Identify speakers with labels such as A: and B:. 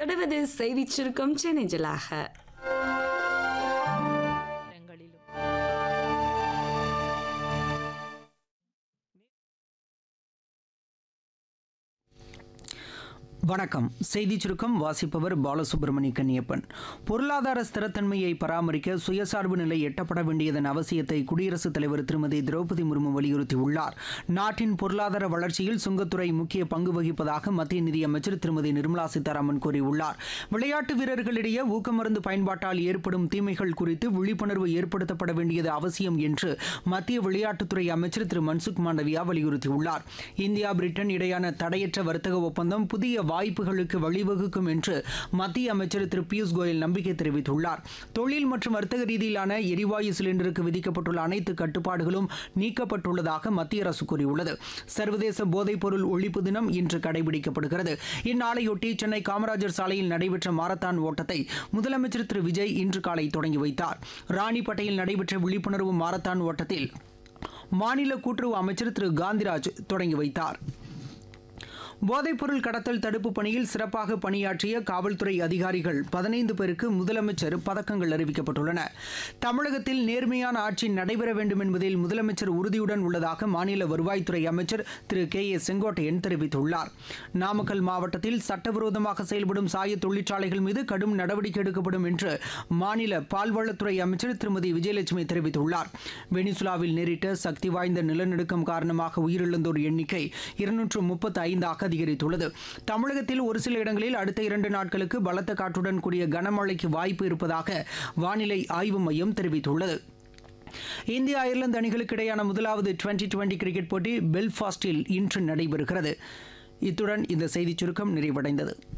A: தொடர்வது செய்திச் சுருக்கம் சென்னைஞ்சலாக
B: இடங்களிலும்
C: வணக்கம் செய்திச் சுருக்கம் வாசிப்பவர் பாலசுப்ரமணிய கன்னியப்பன் பொருளாதார ஸ்திரத்தன்மையை பராமரிக்க சுயசார்பு நிலை எட்டப்பட வேண்டியதன் அவசியத்தை குடியரசுத் தலைவர் திருமதி திரௌபதி முர்மு வலியுறுத்தியுள்ளார் நாட்டின் பொருளாதார வளர்ச்சியில் சுங்கத்துறை முக்கிய பங்கு வகிப்பதாக மத்திய நிதியமைச்சர் திருமதி நிர்மலா சீதாராமன் கூறியுள்ளார் விளையாட்டு வீரர்களிடையே ஊக்கமருந்து பயன்பாட்டால் ஏற்படும் தீமைகள் குறித்து விழிப்புணர்வு ஏற்படுத்தப்பட வேண்டியது அவசியம் என்று மத்திய விளையாட்டுத்துறை அமைச்சர் திரு மன்சுக் மாண்டவியா வலியுறுத்தியுள்ளார் இந்தியா பிரிட்டன் இடையான தடையற்ற வர்த்தக ஒப்பந்தம் புதிய வாய்ப்புகளுக்கு வழிவகுக்கும் என்று மத்திய அமைச்சர் திரு பியூஷ் கோயல் நம்பிக்கை தெரிவித்துள்ளார் தொழில் மற்றும் வர்த்தக ரீதியிலான எரிவாயு சிலிண்டருக்கு விதிக்கப்பட்டுள்ள அனைத்து கட்டுப்பாடுகளும் நீக்கப்பட்டுள்ளதாக மத்திய அரசு கூறியுள்ளது சர்வதேச போதைப்பொருள் ஒழிப்பு தினம் இன்று கடைபிடிக்கப்படுகிறது இந்நாளையொட்டி சென்னை காமராஜர் சாலையில் நடைபெற்ற மாரத்தான் ஓட்டத்தை முதலமைச்சர் திரு விஜய் இன்று காலை தொடங்கி வைத்தார் ராணிப்பேட்டையில் நடைபெற்ற விழிப்புணர்வு மாரத்தான் ஓட்டத்தில் மாநில கூட்டுறவு அமைச்சர் திரு காந்திராஜ் தொடங்கி வைத்தார் போதைப்பொருள் கடத்தல் தடுப்பு பணியில் சிறப்பாக பணியாற்றிய காவல்துறை அதிகாரிகள் பதினைந்து பேருக்கு முதலமைச்சர் பதக்கங்கள் அறிவிக்கப்பட்டுள்ளன தமிழகத்தில் நேர்மையான ஆட்சி நடைபெற வேண்டும் என்பதில் முதலமைச்சர் உறுதியுடன் உள்ளதாக மாநில வருவாய்த்துறை அமைச்சர் திரு கே ஏ செங்கோட்டையன் தெரிவித்துள்ளார் நாமக்கல் மாவட்டத்தில் சட்டவிரோதமாக செயல்படும் சாய தொழிற்சாலைகள் மீது கடும் நடவடிக்கை எடுக்கப்படும் என்று மாநில பால்வளத்துறை அமைச்சர் திருமதி விஜயலட்சுமி தெரிவித்துள்ளார் வெனிசுலாவில் நேரிட்ட சக்தி வாய்ந்த நிலநடுக்கம் காரணமாக உயிரிழந்தோர் எண்ணிக்கை இருநூற்று முப்பத்தி ஐந்தாக அதிகரித்துள்ளது தமிழகத்தில் ஒரு சில இடங்களில் அடுத்த இரண்டு நாட்களுக்கு பலத்த காற்றுடன் கூடிய கனமழைக்கு வாய்ப்பு இருப்பதாக வானிலை ஆய்வு மையம் தெரிவித்துள்ளது இந்திய அயர்லாந்து அணிகளுக்கு இடையான முதலாவது டுவெண்டி டுவெண்டி கிரிக்கெட் போட்டி பெல்ஃபாஸ்டில் இன்று நடைபெறுகிறது இத்துடன் இந்த செய்திச் சுருக்கம் நிறைவடைந்தது